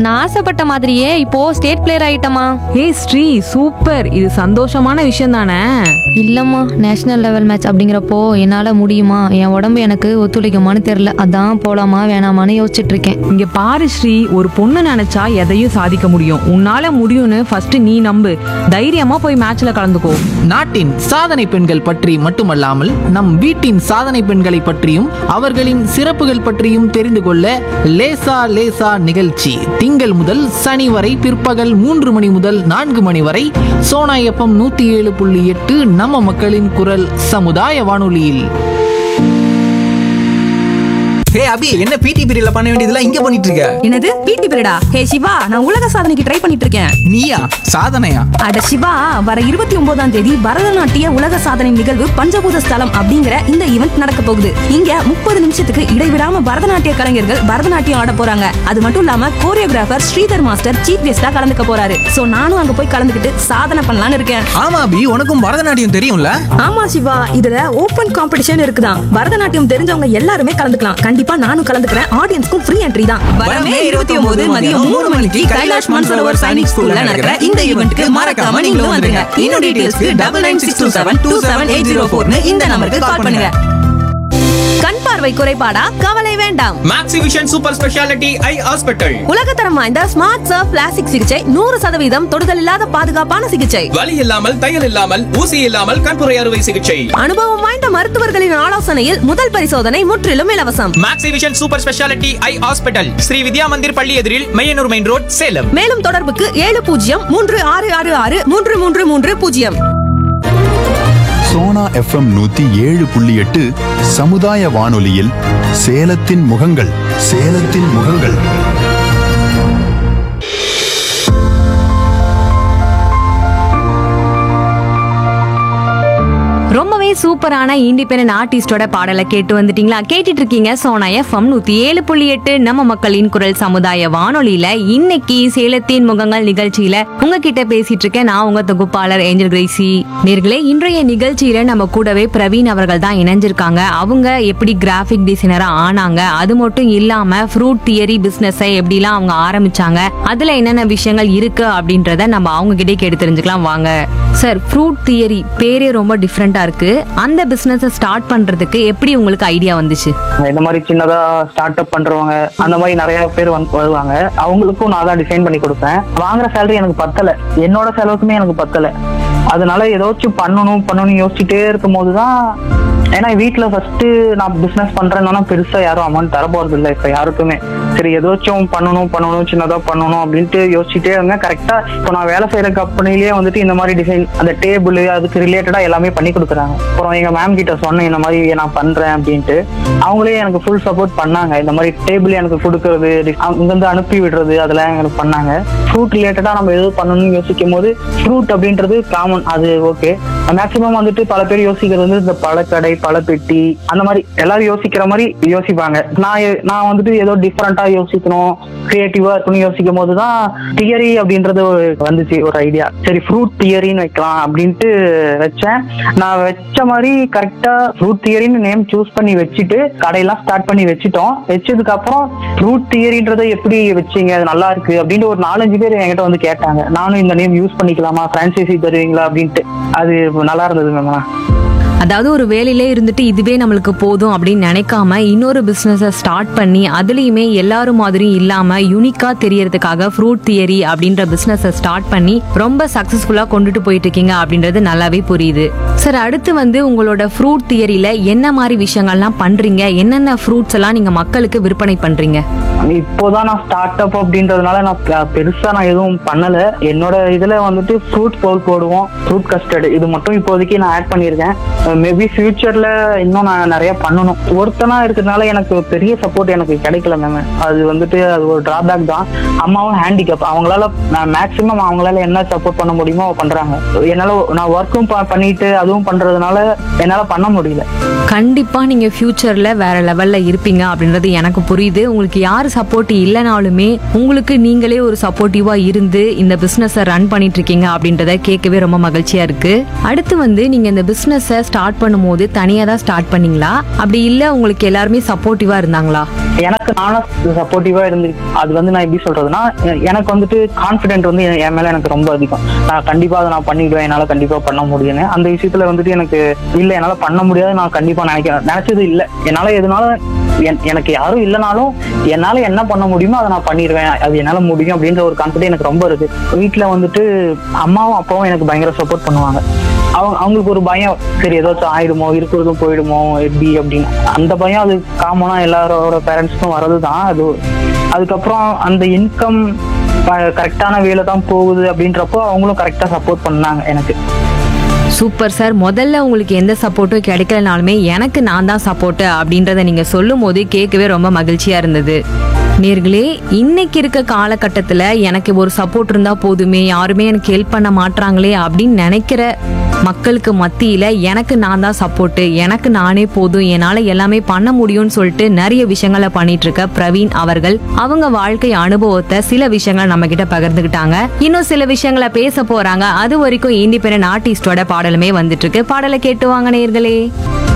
நான் ஆசைப்பட்ட மாதிரியே இப்போ ஸ்டேட் பிளேயர் ஆயிட்டமா ஏய் ஸ்ரீ சூப்பர் இது சந்தோஷமான விஷயம் தானே இல்லம்மா நேஷனல் லெவல் மேட்ச் அப்படிங்கிறப்போ என்னால முடியுமா என் உடம்பு எனக்கு ஒத்துழைக்குமான்னு தெரியல அதான் போலாமா வேணாமான்னு யோசிச்சுட்டு இருக்கேன் இங்க பாரு ஸ்ரீ ஒரு பொண்ணு நினைச்சா எதையும் சாதிக்க முடியும் உன்னால முடியும்னு ஃபர்ஸ்ட் நீ நம்பு தைரியமா போய் மேட்ச்ல கலந்துக்கோ நாட்டின் சாதனை பெண்கள் பற்றி மட்டுமல்லாமல் நம் வீட்டின் சாதனை பெண்களை பற்றியும் அவர்களின் சிறப்புகள் பற்றியும் தெரிந்து கொள்ள லேசா லேசா நிகழ்ச்சி திங்கள் முதல் சனி வரை பிற்பகல் மூன்று மணி முதல் நான்கு மணி வரை சோனா எஃப்எம் நூத்தி ஏழு புள்ளி எட்டு நம்ம மக்களின் குரல் சமுதாய வானொலியில் ஹே அபி என்ன பிடி பீரியட்ல பண்ண வேண்டியதெல்லாம் இங்க பண்ணிட்டு இருக்க என்னது பிடி பீரியடா ஹே சிவா நான் உலக சாதனைக்கு ட்ரை பண்ணிட்டு இருக்கேன் நீயா சாதனையா அட சிவா வர இருபத்தி ஒன்பதாம் தேதி பரதநாட்டிய உலக சாதனை நிகழ்வு பஞ்சபூத ஸ்தலம் அப்படிங்கிற இந்த ஈவெண்ட் நடக்க போகுது இங்க முப்பது நிமிஷத்துக்கு இடைவிடாம பரதநாட்டிய கலைஞர்கள் பரதநாட்டியம் ஆட போறாங்க அது மட்டும் இல்லாம கோரியோகிராஃபர் ஸ்ரீதர் மாஸ்டர் சீஃப் கெஸ்டா கலந்துக்க போறாரு சோ நானும் அங்க போய் கலந்துக்கிட்டு சாதனை பண்ணலாம்னு இருக்கேன் ஆமா அபி உனக்கும் பரதநாட்டியம் தெரியும்ல ஆமா சிவா இதுல ஓபன் காம்படிஷன் இருக்குதான் பரதநாட்டியம் தெரிஞ்சவங்க எல்லாருமே கலந்துக்கலாம் கண்டிப்பா நானும் கலந்துக்கிறேன் ஆடியன்ஸ்க்கும் ஃப்ரீ என்ட்ரி தான் வரமே இருபத்தி ஒன்பது மதியம் மூணு மணிக்கு கைலாஷ் மான்சரோவர் சைனிக் ஸ்கூல்ல நடக்கிற இந்த ஈவெண்ட்க்கு மறக்காம நீங்களும் வந்துருங்க இன்னும் டீடைல்ஸ்க்கு double nine six two seven two seven eight zero ஃபோர்னு இந்த நம்பருக்கு கால் பண்ணுங்க கண் பார்வை குறைபாடா கவலை வேண்டாம் Maxivision super speciality eye hospital உலகத்தரம் வாய்ந்த ஸ்மார்ட் சர்ஃப் பிளாஸ்டிக் சிகிச்சை நூறு சதவீதம் தொடுதல் இல்லாத பாதுகாப்பான சிகிச்சை வலி இல்லாமல் தையல் இல்லாமல் ஊசி இல்லாமல் கண்புரை அறுவை சிகிச்சை அனுபவம் வாய்ந்த மருத்துவர்களின் ஆலோசனையில் முதல் பரிசோதனை முற்றிலும் இலவசம் Maxivision super speciality eye hospital Shri Vidya Mandir பள்ளி எதிரில் மையனூர் மெயின் ரோட் சேலம் மேலும் தொடர்புக்கு ஏழு பூஜ்ஜியம் மூன்று ஆறு ஆறு ஆறு மூன்று மூன்று மூன்று பூஜ்ஜியம் சோனா எஃப்எம் நூத்தி ஏழு புள்ளி எட்டு சமுதாய வானொலியில் சேலத்தின் முகங்கள் சேலத்தின் முகங்கள் ரொம்பவே சூப்பரான இண்டிபெண்டன்ட் ஆர்டிஸ்டோட பாடலை கேட்டு வந்துட்டீங்களா கேட்டுட்டு இருக்கீங்க சோனா எஃப்எம் நூத்தி ஏழு புள்ளி எட்டு நம்ம மக்களின் குரல் சமுதாய வானொலியில இன்னைக்கு சேலத்தின் முகங்கள் நிகழ்ச்சியில உங்ககிட்ட பேசிட்டு இருக்கேன் நான் உங்க தொகுப்பாளர் ஏஞ்சல் கிரேசி நேர்களே இன்றைய நிகழ்ச்சியில நம்ம கூடவே பிரவீன் அவர்கள் தான் இணைஞ்சிருக்காங்க அவங்க எப்படி கிராஃபிக் டிசைனரா ஆனாங்க அது மட்டும் இல்லாம ஃப்ரூட் தியரி பிசினஸை எப்படிலாம் அவங்க ஆரம்பிச்சாங்க அதுல என்னென்ன விஷயங்கள் இருக்கு அப்படின்றத நம்ம அவங்க கிட்டே கேட்டு தெரிஞ்சுக்கலாம் வாங்க சார் ஃப்ரூட் தியரி பேரே ரொம்ப டிஃப்ரெண்டா இருக்கு அந்த பிசினஸை ஸ்டார்ட் பண்றதுக்கு எப்படி உங்களுக்கு ஐடியா வந்துச்சு இந்த மாதிரி சின்னதா ஸ்டார்ட் அப் பண்றவங்க அந்த மாதிரி நிறைய பேர் வந்து வருவாங்க அவங்களுக்கும் நான் தான் டிசைன் பண்ணி கொடுப்பேன் வாங்குற சேலரி எனக்கு பத்தல என்னோட செலவுக்குமே எனக்கு பத்தல அதனால ஏதாச்சும் பண்ணணும் பண்ணணும் யோசிச்சுட்டே இருக்கும் போதுதான் ஏன்னா வீட்டுல ஃபர்ஸ்ட் நான் பிசினஸ் பண்றேன்னா பெருசா யாரும் அமௌண்ட் தர போறது இல்லை இப்ப யாருக்குமே சரி ஏதாச்சும் பண்ணணும் பண்ணணும் சின்னதா பண்ணணும் அப்படின்ட்டு யோசிச்சுட்டே இருந்தேன் கரெக்டா இப்போ நான் வேலை செய்யற கம்பெனிலேயே வந்துட்டு இந்த மாதிரி டிசைன் அந்த டேபிள் அதுக்கு ரிலேட்டடா எல்லாமே பண்ணி கொடுக்குறாங்க அப்புறம் எங்க மேம் கிட்ட சொன்னேன் இந்த மாதிரி நான் பண்றேன் அப்படின்ட்டு அவங்களே எனக்கு ஃபுல் சப்போர்ட் பண்ணாங்க இந்த மாதிரி டேபிள் எனக்கு கொடுக்கறது இங்கிருந்து அனுப்பி விடுறது அதெல்லாம் எனக்கு பண்ணாங்க ஃப்ரூட் ரிலேட்டடா நம்ம எதுவும் பண்ணணும்னு யோசிக்கும் போது ஃப்ரூட் அப்படின்றது காமன் அது ஓகே மேக்சிமம் வந்துட்டு பல பேர் யோசிக்கிறது வந்து இந்த பழக்கடை பழப்பெட்டி அந்த மாதிரி எல்லாரும் யோசிக்கிற மாதிரி யோசிப்பாங்க நான் எ- நான் வந்துட்டு ஏதோ டிஃப்ரெண்டா யோசிக்கணும் கிரியேட்டிவா இருக்கணும் யோசிக்கும் போதுதான் தியரி அப்படின்றது ஒரு வந்துச்சு ஒரு ஐடியா சரி ஃப்ரூட் தியரின்னு வைக்கலாம் அப்படின்ட்டு வச்சேன் நான் வச்ச மாதிரி கரெக்டா ஃப்ரூட் தியரின்னு நேம் சூஸ் பண்ணி வச்சுட்டு கடையெல்லாம் ஸ்டார்ட் பண்ணி வச்சுட்டோம் வச்சதுக்கு அப்புறம் ஃப்ரூட் தியரின்றதை எப்படி வச்சீங்க அது நல்லா இருக்கு அப்படின்ட்டு ஒரு நாலஞ்சு பேர் என்கிட்ட வந்து கேட்டாங்க நானும் இந்த நேம் யூஸ் பண்ணிக்கலாமா பிரான்சைசி தருவீங்களா அப்படின்ட்டு அது நல்லா இருந்தது மேம் அதாவது ஒரு வேலையிலே இருந்துட்டு இதுவே நம்மளுக்கு போதும் அப்படின்னு நினைக்காம இன்னொரு பிசினஸை ஸ்டார்ட் பண்ணி அதுலயுமே எல்லாரும் மாதிரியும் இல்லாம யூனிக்கா தெரியறதுக்காக ஃப்ரூட் தியரி அப்படின்ற பிசினஸை ஸ்டார்ட் பண்ணி ரொம்ப சக்சஸ்ஃபுல்லா கொண்டுட்டு போயிட்டு இருக்கீங்க அப்படின்றது நல்லாவே புரியுது சார் அடுத்து வந்து உங்களோட ஃப்ரூட் தியரியில என்ன மாதிரி விஷயங்கள்லாம் பண்றீங்க என்னென்ன ஃப்ரூட்ஸ் எல்லாம் நீங்க மக்களுக்கு விற்பனை பண்றீங்க இப்போதான் நான் ஸ்டார்ட் அப் அப்படின்றதுனால நான் பெ- பெருசா நான் எதுவும் பண்ணல என்னோட இதுல வந்துட்டு ஃப்ரூட் பவுல் போடுவோம் ஃப்ரூட் கஸ்டர்ட் இது மட்டும் இப்போதைக்கு நான் ஆட் பண்ணியிருக்கேன் மேபி ஃபியூச்சர்ல இன்னும் நான் நிறைய பண்ணணும் ஒருத்தனா இருக்கிறதுனால எனக்கு பெரிய சப்போர்ட் எனக்கு கிடைக்கல மேம் அது வந்துட்டு அது ஒரு டிராபேக் தான் அம்மாவும் ஹேண்டிகேப் அவங்களால நான் மேக்சிமம் அவங்களால என்ன சப்போர்ட் பண்ண முடியுமோ பண்றாங்க என்னால நான் ஒர்க்கும் பண்ணிட்டு அதுவும் பண்றதுனால என்னால பண்ண முடியல கண்டிப்பா நீங்க ஃபியூச்சர்ல வேற லெவல்ல இருப்பீங்க அப்படின்றது எனக்கு புரியுது உங்களுக்கு யார் சப்போர்ட் இல்லைனாலுமே உங்களுக்கு நீங்களே ஒரு சப்போர்ட்டிவா இருந்து இந்த பிசினஸை ரன் பண்ணிட்டு இருக்கீங்க அப்படின்றத கேட்கவே ரொம்ப மகிழ்ச்சியா இருக்கு அடுத்து வந்து நீங்க இந்த பிசினஸை ஸ்டார்ட் ஸ்டார்ட் பண்ணும்போது தனியா தான் ஸ்டார்ட் பண்ணீங்களா அப்படி இல்ல உங்களுக்கு எல்லாருமே சப்போர்ட்டிவா இருந்தாங்களா எனக்கு நானும் சப்போர்ட்டிவா இருந்து அது வந்து நான் எப்படி சொல்றதுன்னா எ- எனக்கு வந்துட்டு கான்பிடென்ட் வந்து என் என் மேல எனக்கு ரொம்ப அதிகம் நான் கண்டிப்பா அதை நான் பண்ணிடுவேன் என்னால கண்டிப்பா பண்ண முடியும்னு அந்த விஷயத்துல வந்துட்டு எனக்கு இல்ல என்னால பண்ண முடியாது நான் கண்டிப்பா நினைக்கிறேன் நினைச்சது இல்ல என்னால எதுனால என்- எனக்கு யாரும் இல்லைனாலும் என்னால என்ன பண்ண முடியுமோ அதை நான் பண்ணிடுவேன் அது என்னால முடியும் அப்படின்ற ஒரு கான்பிடென்ட் எனக்கு ரொம்ப இருக்கு வீட்டுல வந்துட்டு அம்மாவும் அப்பாவும் எனக்கு பயங்கர சப்போர்ட் பண்ணுவாங்க அவங்க அவங்களுக்கு ஒரு பயம் சரி ஏதாச்சும் ஆயிடுமோ இருக்கிறதும் போயிடுமோ எப்படி அப்படின்னு அந்த பயம் அது காமனா எல்லாரோட பேரண்ட்ஸ்க்கும் வர்றது தான் அது அதுக்கப்புறம் அந்த இன்கம் கரெக்டான வேலை தான் போகுது அப்படின்றப்போ அவங்களும் கரெக்டா சப்போர்ட் பண்ணாங்க எனக்கு சூப்பர் சார் முதல்ல உங்களுக்கு எந்த சப்போர்ட்டும் கிடைக்கலனாலுமே எனக்கு நான் தான் சப்போர்ட் அப்படின்றத நீங்க சொல்லும் போது கேட்கவே ரொம்ப மகிழ்ச்சியா இருந்தது நேர்களே இன்னைக்கு இருக்க காலகட்டத்துல எனக்கு ஒரு சப்போர்ட் இருந்தா போதுமே யாருமே எனக்கு ஹெல்ப் பண்ண மாட்றாங்களே அப்படின்னு நினைக்கிற மக்களுக்கு மத்தியில எனக்கு நான் தான் சப்போர்ட் எனக்கு நானே போதும் என்னால எல்லாமே பண்ண முடியும்னு சொல்லிட்டு நிறைய விஷயங்களை பண்ணிட்டு இருக்க பிரவீன் அவர்கள் அவங்க வாழ்க்கை அனுபவத்தை சில விஷயங்களை நம்ம கிட்ட பகிர்ந்துக்கிட்டாங்க இன்னும் சில விஷயங்களை பேச போறாங்க அது வரைக்கும் இண்டிபெண்டன்ட் ஆர்டிஸ்டோட பாடலுமே வந்துட்டு இருக்கு பாடலை கேட்டு வாங்க நேர்களே